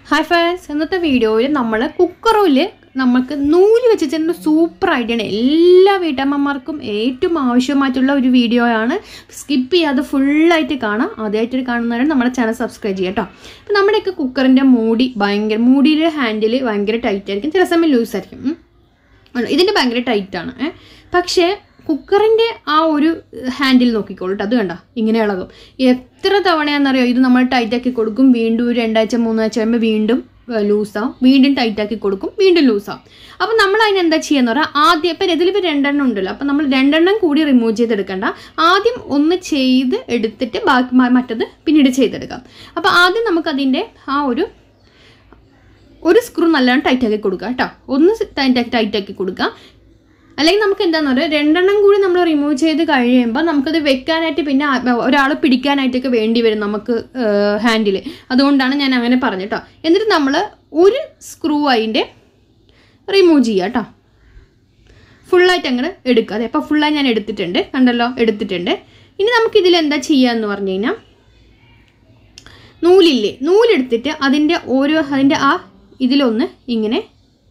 Hi friends ഇന്നത്തെ വീഡിയോയിൽ നമ്മൾ കുക്കറിൽ നമുക്ക് നൂല് വെച്ചിട്ട് സൂപ്പർ ഐഡിയാണ് എല്ലാ വീട്ടമ്മമാർക്കും ഏറ്റവും ആവശ്യമായിട്ടുള്ള ഒരു വീഡിയോ ആണ് സ്കിപ്പ് ചെയ്യാതെ ഫുള്ളായിട്ട് കാണാം ആദ്യമായിട്ട് കാണുന്നവരെ നമ്മുടെ ചാനൽ സബ്സ്ക്രൈബ് ചെയ്യാം കേട്ടോ അപ്പം നമ്മുടെയൊക്കെ കുക്കറിൻ്റെ മൂടി ഭയങ്കര മൂടിയുടെ ഹാൻഡിൽ ഭയങ്കര ടൈറ്റ് ആയിരിക്കും ചില സമയം ലൂസ് ആയിരിക്കും ഉം. ആണ്. ഇതിൻ്റെ ഭയങ്കര ടൈറ്റാണ് ഏ പക്ഷേ കുക്കറിൻ്റെ ആ ഒരു ഹാൻഡിൽ നോക്കിക്കോളൂ കേട്ടോ അത് കണ്ട ഇങ്ങനെ ഇളകും എത്ര തവണയാണെന്നറിയോ ഇത് നമ്മൾ ടൈറ്റാക്കി കൊടുക്കും വീണ്ടും ഒരു രണ്ടാഴ്ച മൂന്നാഴ്ച കഴിയുമ്പോൾ വീണ്ടും ലൂസാവും വീണ്ടും ടൈറ്റാക്കി കൊടുക്കും വീണ്ടും ലൂസാവും അപ്പം നമ്മൾ അതിന് എന്താ ചെയ്യാന്ന് പറഞ്ഞാൽ ആദ്യം ഇപ്പം ഇതിലിപ്പോൾ രണ്ടെണ്ണം ഉണ്ടല്ലോ അപ്പം നമ്മൾ രണ്ടെണ്ണം കൂടി റിമൂവ് ചെയ്തെടുക്കണ്ട ആദ്യം ഒന്ന് ചെയ്ത് എടുത്തിട്ട് ബാക്കി മ- മറ്റത് പിന്നീട് ചെയ്തെടുക്കാം അപ്പോൾ ആദ്യം നമുക്കതിൻ്റെ ആ ഒരു ഒരു സ്ക്രൂ നല്ലോണം ടൈറ്റാക്കി കൊടുക്കുക കേട്ടോ ഒന്ന് ടൈറ്റാക്കി ടൈറ്റാക്കി കൊടുക്കുക അല്ലെങ്കിൽ നമുക്ക് എന്താണെന്ന് പറയുക രണ്ടെണ്ണം കൂടി നമ്മൾ റിമൂവ് ചെയ്ത് കഴിയുമ്പോൾ നമുക്കത് വെക്കാനായിട്ട് പിന്നെ ഒരാൾ പിടിക്കാനായിട്ടൊക്കെ വേണ്ടി വരും നമുക്ക് ഹാൻഡിൽ അതുകൊണ്ടാണ് ഞാൻ അങ്ങനെ പറഞ്ഞത് കേട്ടോ എന്നിട്ട് നമ്മൾ ഒരു സ്ക്രൂ അതിൻ്റെ റിമൂവ് ചെയ്യുക കേട്ടോ ഫുള്ളായിട്ട് അങ്ങനെ എടുക്കുക അതെ അപ്പോൾ ഫുള്ളായി ഞാൻ എടുത്തിട്ടുണ്ട് കണ്ടല്ലോ എടുത്തിട്ടുണ്ട് ഇനി നമുക്കിതിൽ എന്താ ചെയ്യുക എന്ന് പറഞ്ഞു കഴിഞ്ഞാൽ നൂലില്ലേ നൂലെടുത്തിട്ട് അതിൻ്റെ ഓരോ അതിൻ്റെ ആ ഇതിലൊന്ന് ഇങ്ങനെ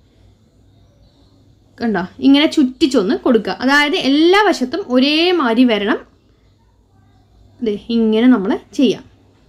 കണ്ടോ ഇങ്ങനെ ചുറ്റിച്ചൊന്ന് കൊടുക്കുക അതായത് എല്ലാ വശത്തും ഒരേമാതിരി വരണം ദേ ഇങ്ങനെ നമ്മൾ ചെയ്യാം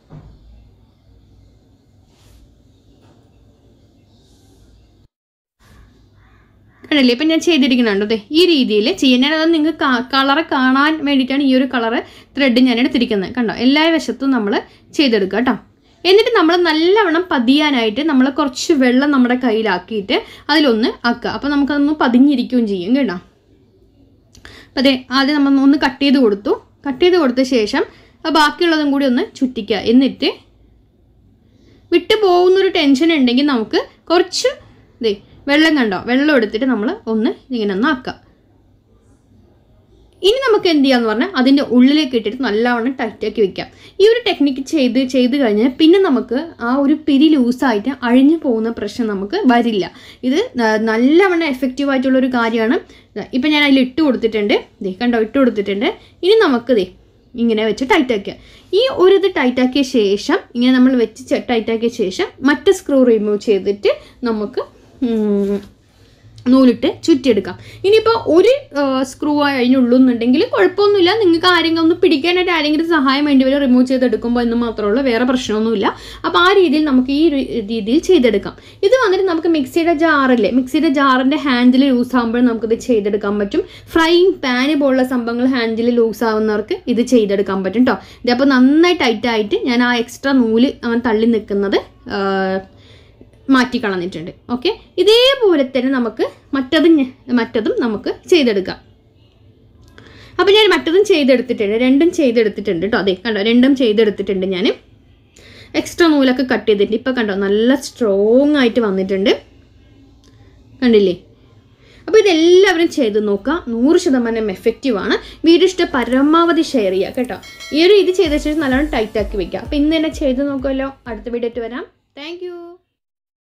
കണ്ടില്ലേ ഇപ്പം ഞാൻ ചെയ്തിരിക്കുന്നുണ്ടോ അതെ ഈ രീതിയിൽ ചെയ്യാൻ ഞാൻ അത് നിങ്ങൾക്ക് കളറ് കാണാൻ വേണ്ടിയിട്ടാണ് ഈ ഒരു കളറ് ത്രെഡ് ഞാൻ എടുത്തിരിക്കുന്നത് കണ്ടോ എല്ലാ വശത്തും നമ്മൾ ചെയ്തെടുക്കുക കേട്ടോ എന്നിട്ട് നമ്മൾ നല്ലവണ്ണം പതിയാനായിട്ട് നമ്മൾ കുറച്ച് വെള്ളം നമ്മുടെ കയ്യിലാക്കിയിട്ട് അതിലൊന്ന് ആക്കുക അപ്പോൾ നമുക്കതൊന്ന് പതിഞ്ഞിരിക്കുകയും ചെയ്യും കേട്ടോ അപ്പോൾ അതെ ആദ്യം നമ്മൾ ഒന്ന് കട്ട് ചെയ്ത് കൊടുത്തു കട്ട് ചെയ്ത് കൊടുത്ത ശേഷം ആ ബാക്കിയുള്ളതും കൂടി ഒന്ന് ചുറ്റിക്കുക എന്നിട്ട് വിട്ടു പോകുന്നൊരു ടെൻഷൻ ഉണ്ടെങ്കിൽ നമുക്ക് കുറച്ച് ദേ വെള്ളം കണ്ടോ വെള്ളം എടുത്തിട്ട് നമ്മൾ ഒന്ന് ഇങ്ങനെ ഒന്ന് ആക്കുക ഇനി നമുക്ക് എന്ത് ചെയ്യാന്ന് പറഞ്ഞാൽ അതിൻ്റെ ഉള്ളിലേക്ക് ഇട്ടിട്ട് നല്ലവണ്ണം ടൈറ്റാക്കി വെക്കാം ഈ ഒരു ടെക്നിക്ക് ചെയ്ത് ചെയ്ത് കഴിഞ്ഞാൽ പിന്നെ നമുക്ക് ആ ഒരു പിരി ലൂസായിട്ട് അഴിഞ്ഞു പോകുന്ന പ്രശ്നം നമുക്ക് വരില്ല ഇത് ന- നല്ലവണ്ണം എഫക്റ്റീവ് ആയിട്ടുള്ള ഒരു കാര്യമാണ് ഇപ്പം ഞാൻ അതിൽ ഇട്ട് കൊടുത്തിട്ടുണ്ട് ദേ കണ്ടോ ഇട്ട് കൊടുത്തിട്ടുണ്ട് ഇനി നമുക്ക് ദേ ഇങ്ങനെ വെച്ച് ടൈറ്റാക്കുക ഈ ഒരു ഇത് ടൈറ്റാക്കിയ ശേഷം ഇങ്ങനെ നമ്മൾ വെച്ച് ചെ- ടൈറ്റാക്കിയ ശേഷം മറ്റേ സ്ക്രൂ റിമൂവ് ചെയ്തിട്ട് നമുക്ക് ഉം, നൂലിട്ട് ചുറ്റിയെടുക്കാം ഇനിയിപ്പോൾ ഒരു സ്ക്രൂ അതിനുള്ളൂ എന്നുണ്ടെങ്കിൽ കുഴപ്പമൊന്നുമില്ല നിങ്ങൾക്ക് ആരെങ്കിലും ഒന്ന് പിടിക്കാനായിട്ട് ആരെങ്കിലും സഹായം വേണ്ടി വരും റിമൂവ് ചെയ്തെടുക്കുമ്പോൾ എന്ന് മാത്രമേ ഉള്ളൂ വേറെ പ്രശ്നമൊന്നുമില്ല അപ്പോൾ ആ രീതിയിൽ നമുക്ക് ഈ ഒരു രീതിയിൽ ചെയ്തെടുക്കാം ഇത് വന്നിട്ട് നമുക്ക് മിക്സിയുടെ ജാറല്ലേ മിക്സിയുടെ ജാറിൻ്റെ ഹാൻഡിൽ ലൂസ് ആകുമ്പോൾ നമുക്കിത് ചെയ്തെടുക്കാൻ പറ്റും ഫ്രൈയിങ് പാന് പോലുള്ള സംഭവങ്ങൾ ഹാൻഡിൽ ലൂസ് ആവുന്നവർക്ക് ഇത് ചെയ്തെടുക്കാൻ പറ്റും കേട്ടോ ഇതപ്പോൾ നന്നായി ടൈറ്റായിട്ട് ഞാൻ ആ എക്സ്ട്രാ നൂല് അങ്ങനെ തള്ളി നിൽക്കുന്നത് ആ, മാറ്റി കളഞ്ഞിട്ടുണ്ട് ഓക്കെ ഇതേപോലെ തന്നെ നമുക്ക് മറ്റതും ഞ- മറ്റതും നമുക്ക് ചെയ്തെടുക്കാം അപ്പം ഞാൻ മറ്റതും ചെയ്തെടുത്തിട്ടുണ്ട് രണ്ടും ചെയ്തെടുത്തിട്ടുണ്ട് കേട്ടോ അതെ കണ്ടോ രണ്ടും ചെയ്തെടുത്തിട്ടുണ്ട് ഞാൻ എക്സ്ട്രാ നൂലൊക്കെ കട്ട് ചെയ്തിട്ടുണ്ട് ഇപ്പം കണ്ടോ നല്ല സ്ട്രോങ് ആയിട്ട് വന്നിട്ടുണ്ട് കണ്ടില്ലേ അപ്പോൾ ഇതെല്ലാവരും ചെയ്ത് നോക്കുക നൂറ് ശതമാനം എഫക്റ്റീവ് ആണ് വീഡിയോ ഇഷ്ടം പരമാവധി ഷെയർ ചെയ്യുക കേട്ടോ ഈ ഒരു ഇത് ചെയ്ത ശേഷം നല്ലോണം ടൈറ്റ് ആക്കി വെക്കുക അപ്പോൾ ഇന്ന് തന്നെ ചെയ്ത് നോക്കുമല്ലോ അടുത്ത വീഡിയോ ആയിട്ട് വരാം താങ്ക്